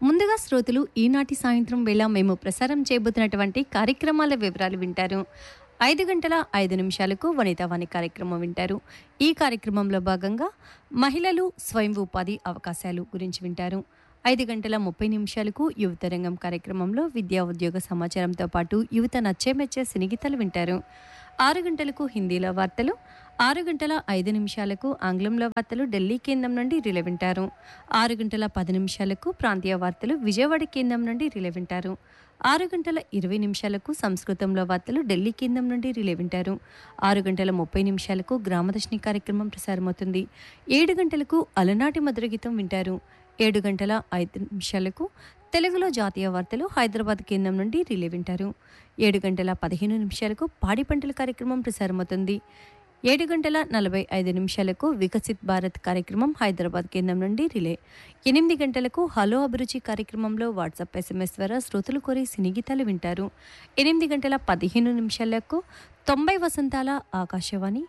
ముందుగా శ్రోతలు ఈనాటి సాయంత్రం వేళ మేము ప్రసారం చేయబోతున్నటువంటి కార్యక్రమాల వివరాలు వింటారు ఐదు గంటల ఐదు నిమిషాలకు వనితావాణి కార్యక్రమం వింటారు ఈ కార్యక్రమంలో భాగంగా మహిళలు స్వయం ఉపాధి అవకాశాలు గురించి వింటారు ఐదు గంటల ముప్పై నిమిషాలకు యువత రంగం కార్యక్రమంలో విద్యా ఉద్యోగ సమాచారంతో పాటు యువత నచ్చేమెచ్చే సినిగీతలు వింటారు ఆరు గంటలకు హిందీలో వార్తలు ఆరు గంటల ఐదు నిమిషాలకు ఆంగ్లంలో వార్తలు ఢిల్లీ కేంద్రం నుండి రిలే వింటారు ఆరు గంటల పది నిమిషాలకు ప్రాంతీయ వార్తలు విజయవాడ కేంద్రం నుండి రిలే వింటారు ఆరు గంటల ఇరవై నిమిషాలకు సంస్కృతంలో వార్తలు ఢిల్లీ కేంద్రం నుండి రిలే వింటారు ఆరు గంటల ముప్పై నిమిషాలకు గ్రామదర్శిని కార్యక్రమం ప్రసారమవుతుంది ఏడు గంటలకు అలనాటి మధుర గీతం వింటారు ఏడు గంటల ఐదు నిమిషాలకు తెలుగులో జాతీయ వార్తలు హైదరాబాద్ కేంద్రం నుండి రిలే వింటారు ఏడు గంటల పదిహేను నిమిషాలకు పాడి పంటల కార్యక్రమం ప్రసారమవుతుంది ఏడు గంటల నలభై ఐదు నిమిషాలకు వికసిత్ భారత్ కార్యక్రమం హైదరాబాద్ కేంద్రం నుండి రిలే ఎనిమిది గంటలకు హలో అభిరుచి కార్యక్రమంలో వాట్సాప్ ఎస్ఎంఎస్ ద్వారా శ్రోతలు కోరి సినిగీతాలు వింటారు ఎనిమిది గంటల పదిహేను నిమిషాలకు తొంభై వసంతాల ఆకాశవాణి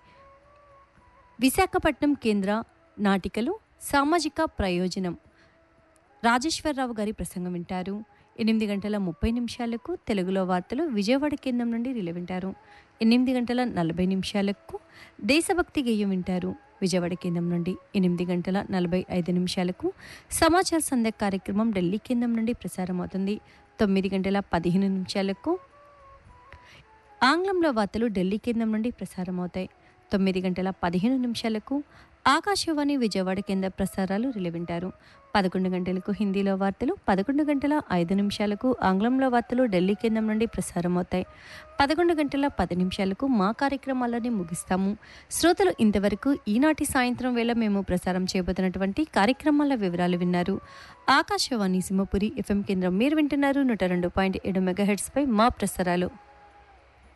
విశాఖపట్నం కేంద్ర నాటికలు సామాజిక ప్రయోజనం రాజేశ్వరరావు గారి ప్రసంగం వింటారు ఎనిమిది గంటల ముప్పై నిమిషాలకు తెలుగులో వార్తలు విజయవాడ కేంద్రం నుండి రిలే వింటారు ఎనిమిది గంటల నలభై నిమిషాలకు దేశభక్తి గేయం వింటారు విజయవాడ కేంద్రం నుండి ఎనిమిది గంటల నలభై ఐదు నిమిషాలకు సమాచార సంధ్య కార్యక్రమం ఢిల్లీ కేంద్రం నుండి ప్రసారం అవుతుంది తొమ్మిది గంటల పదిహేను నిమిషాలకు ఆంగ్లంలో వార్తలు ఢిల్లీ కేంద్రం నుండి ప్రసారం అవుతాయి తొమ్మిది గంటల పదిహేను నిమిషాలకు ఆకాశవాణి విజయవాడ కేంద్ర ప్రసారాలు రిలే వింటారు పదకొండు గంటలకు హిందీలో వార్తలు పదకొండు గంటల ఐదు నిమిషాలకు ఆంగ్లంలో వార్తలు ఢిల్లీ కేంద్రం నుండి ప్రసారం అవుతాయి పదకొండు గంటల పది నిమిషాలకు మా కార్యక్రమాలని ముగిస్తాము శ్రోతలు ఇంతవరకు ఈనాటి సాయంత్రం వేళ మేము ప్రసారం చేయబోతున్నటువంటి కార్యక్రమాల వివరాలు విన్నారు ఆకాశవాణి సింహపురి ఎఫ్ఎం కేంద్రం మీరు వింటున్నారు నూట రెండు పాయింట్ ఏడు మెగాహెడ్స్పై మా ప్రసారాలు